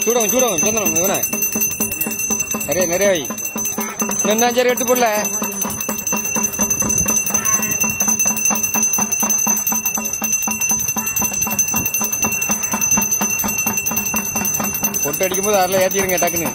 சூடவன் சூடவன் சந்தனம் இவனை நிறைய நிறைய வை இன்னும் சரி எட்டு போடல பொட்டு அடிக்கும் போது அதில் ஏற்றிடுங்க டக்குன்னு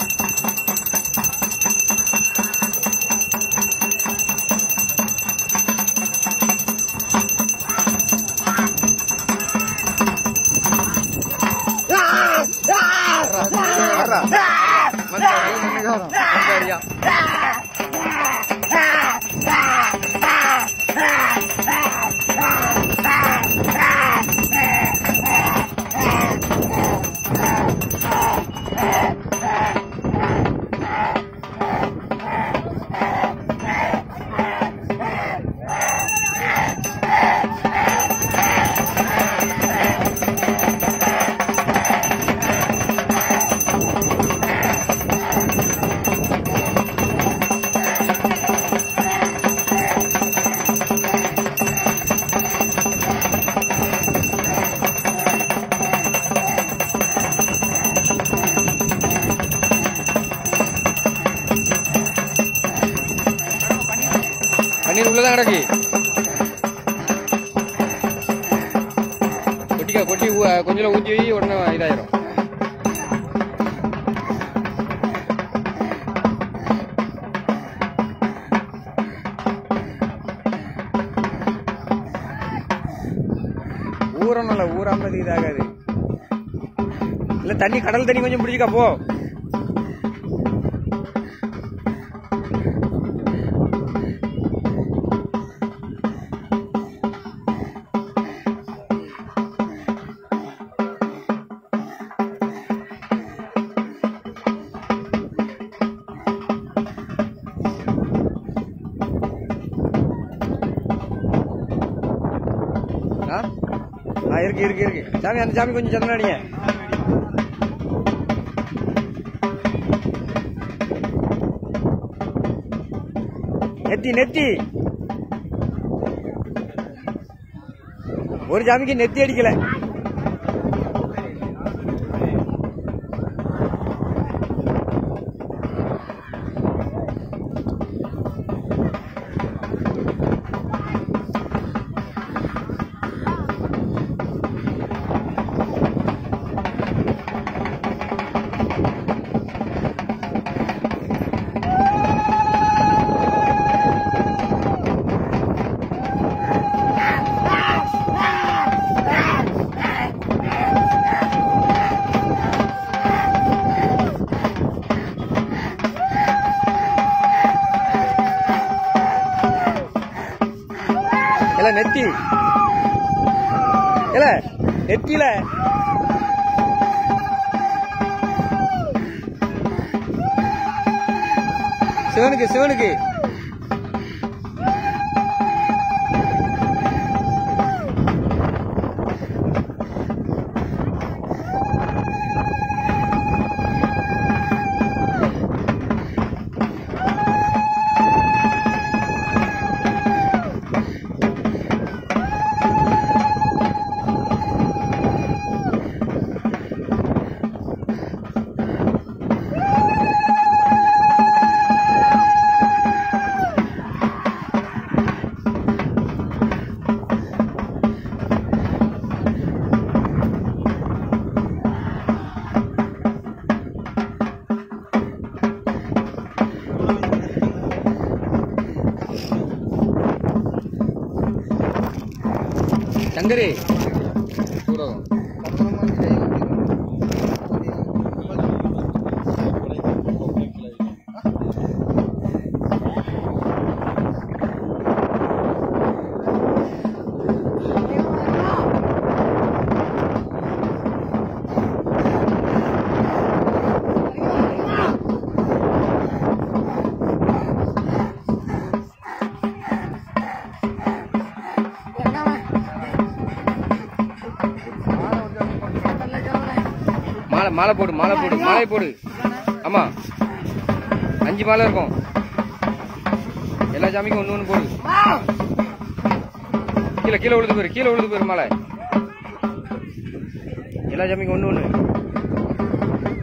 பன்னீர் உள்ளதான் கிடக்கு கொட்டிக்கா கொட்டி ஊ- கொஞ்சம் ஊற்றி வை உடனே இதாயிரும் ஊறணும்ல ஊறாம இது இதாகாது இல்ல தண்ணி கடல் தண்ணி கொஞ்சம் பிடிச்சிக்கா போ ஆ ஆ, இருக்கு இருக்கு இருக்கு சாமி அந்த சாமி கொஞ்சம் சந்தனம் அடிங்க நெத்தி நெத்தி ஒரு சாமிக்கு நெத்தி அடிக்கல இல்ல நெத்தி இல்ல நெத்தியில சிவனுக்கு சிவனுக்கு சங்கரி சூடகம் மாலை மாலை போடு மாலை போடு மாலை போடு ஆமா அஞ்சு மாலை இருக்கும் எல்லா சாமிக்கும் ஒன்று ஒன்று போடு கீழே கீழே விழுது போயிரு கீழே விழுது போயிரு மாலை எல்லா சாமிக்கும் ஒன்று ஒன்று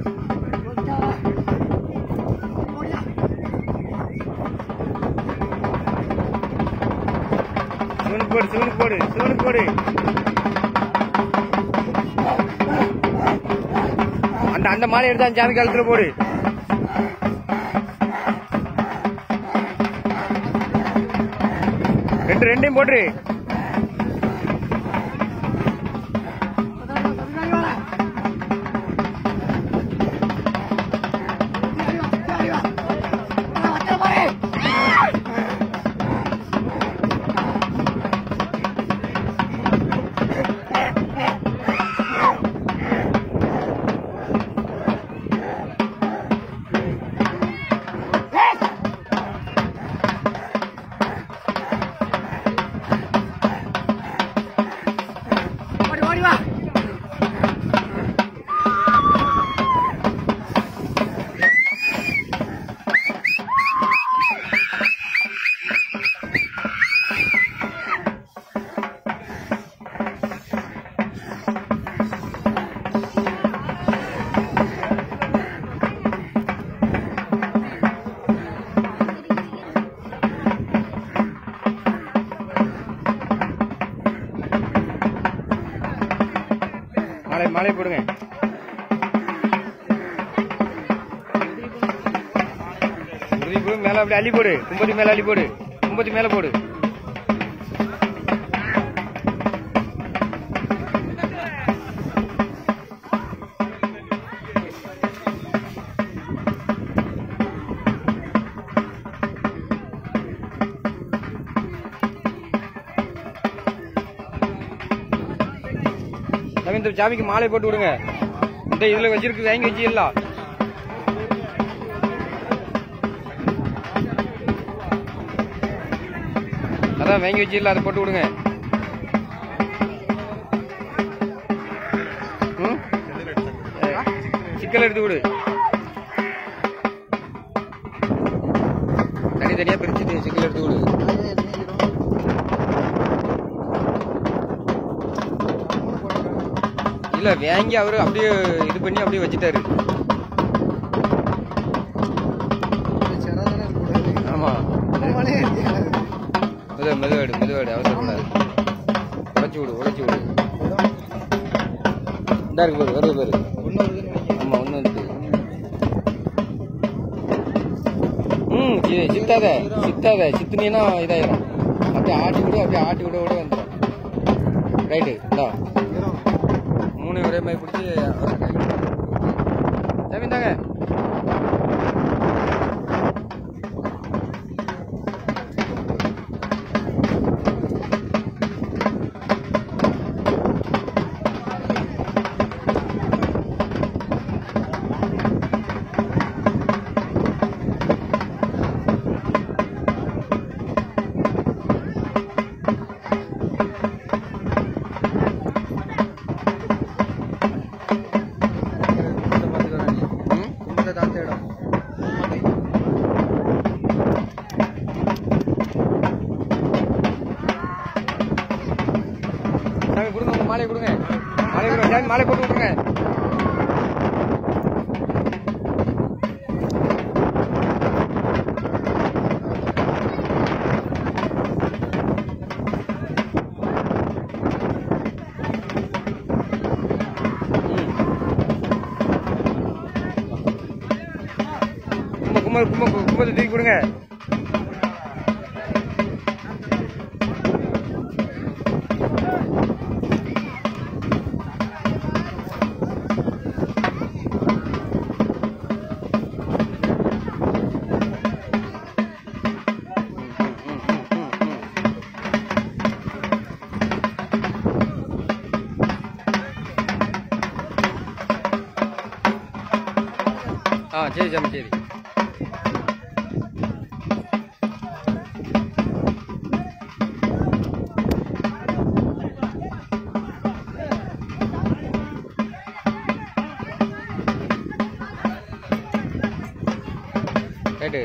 சிவனுக்கு போடு சிவனுக்கு போடு சிவனுக்கு போடு அந்த அந்த மாலை எடுத்து அந்த சாமி கழுத்துல போடு ரெண்டு ரெண்டையும் போட்டுரு மாலை மாலை போடுங்க உறுதி போடு மேல அப்படி அள்ளி போடு கும்பத்தி மேல அள்ளி போடு கும்பத்தி மேல போடு தம்பி, இந்த சாமிக்கு மாலை போட்டு விடுங்க இந்த இதுல வச்சிருக்கு வாங்கி வச்சிடலாம் அதான் வாங்கி வச்சிடலாம் அதை போட்டு விடுங்க ம்? அஹ், சிக்கல் எடுத்து விடு தனித்தனியா பிரிச்சுட்டு சிக்கல் எடுத்து விடு இல்ல வாங்கி அவரு அப்படியே இது பண்ணி அப்படியே வச்சுட்டாரு ஆமா மெதுவா மெதுவாடு மெதுவாடு அவசரப்படாது உழைச்சி விடு உழைச்சி விடு இந்தா இருக்கு பாரு வருது பாரு ஆமா ஒண்ணு இருக்கு ம் சி- சித்தாத சித்தாத சித்துனீன்னா இதாயிரும் அப்படியே ஆட்டி விடு அப்படியே ஆட்டி விட விட வந்துடும் ரைட்டு இந்தா மூணு ஒரே மாதிரி பிடிச்சி ஜமீன்தாங்க ம்? சாமி கொடுங்க உங்க மாலையை கொடுங்க மாலை கொடுங்க சாமி மாலை போட்டு விட்டுருங்க கும்ப கும்ப கும்ப கும்பத்தை தூக்கி கொடுங்க ஆ சரி சாமி சரி ரைட்டு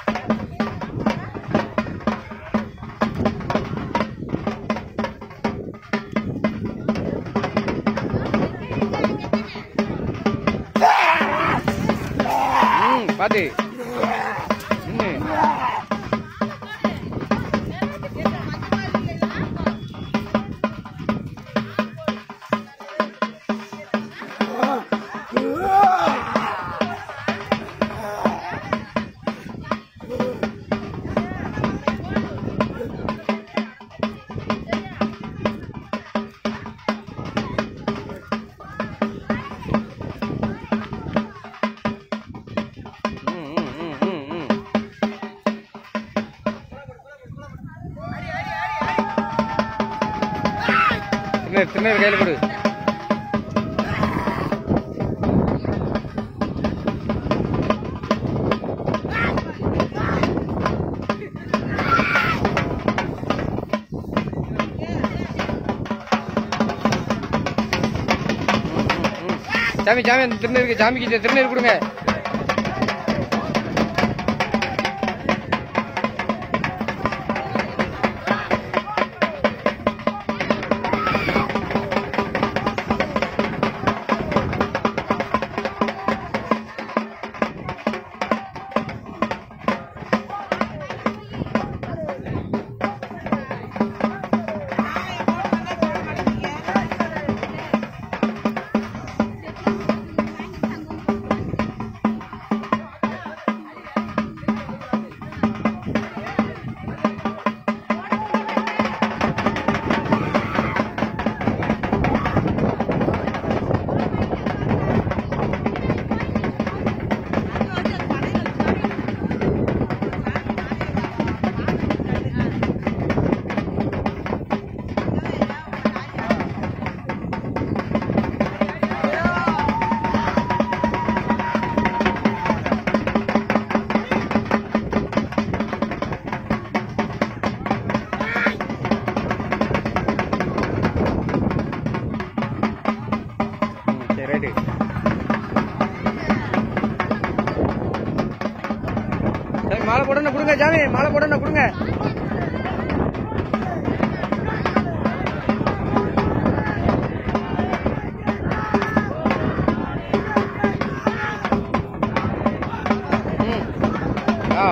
ம் பாத்து நின்னு திருநீர் திருநீர் கையில் கொடு சாமி சாமி அந்த திருநீருக்கு சாமிக்கு இந்த திருநீர் கொடுங்க ம், சரி ரைட்டு சாமி மாலை போடணும் கொடுங்க சாமி மாலை போடணும் கொடுங்க ம். ஆ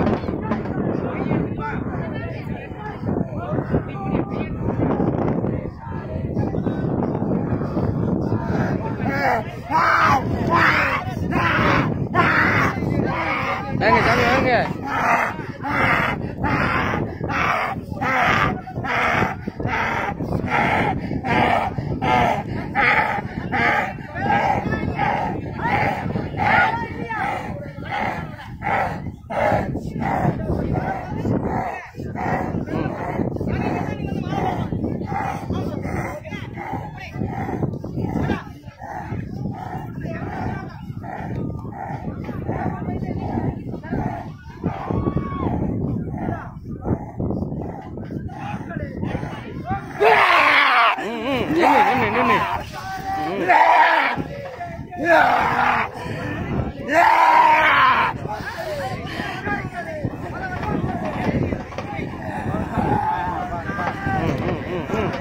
வாங்க சாமி வாங்க ம், ம், நின்னு நின்னு நின்னு ம். ம், ம், ம், ம்.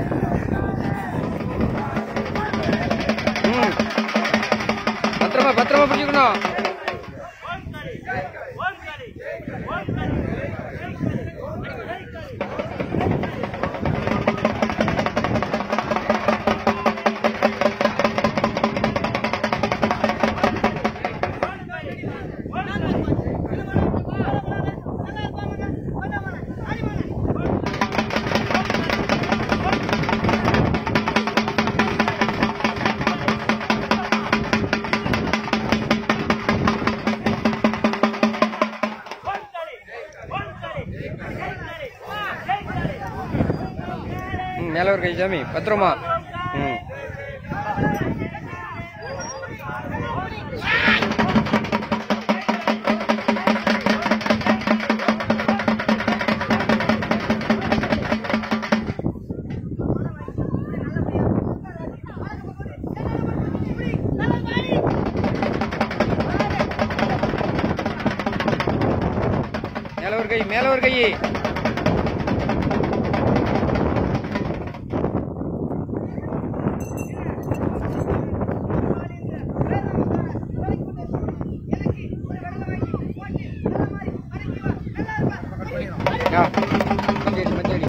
ம். பத்திரமா பத்திரமா பிடிச்சுக்கணும் ம், மேல ஒரு கை சாமி பத்திரமா ம் மேல ஒரு கை மேல ஒரு கை ஆ. மஞ்சள், மஞ்சள்.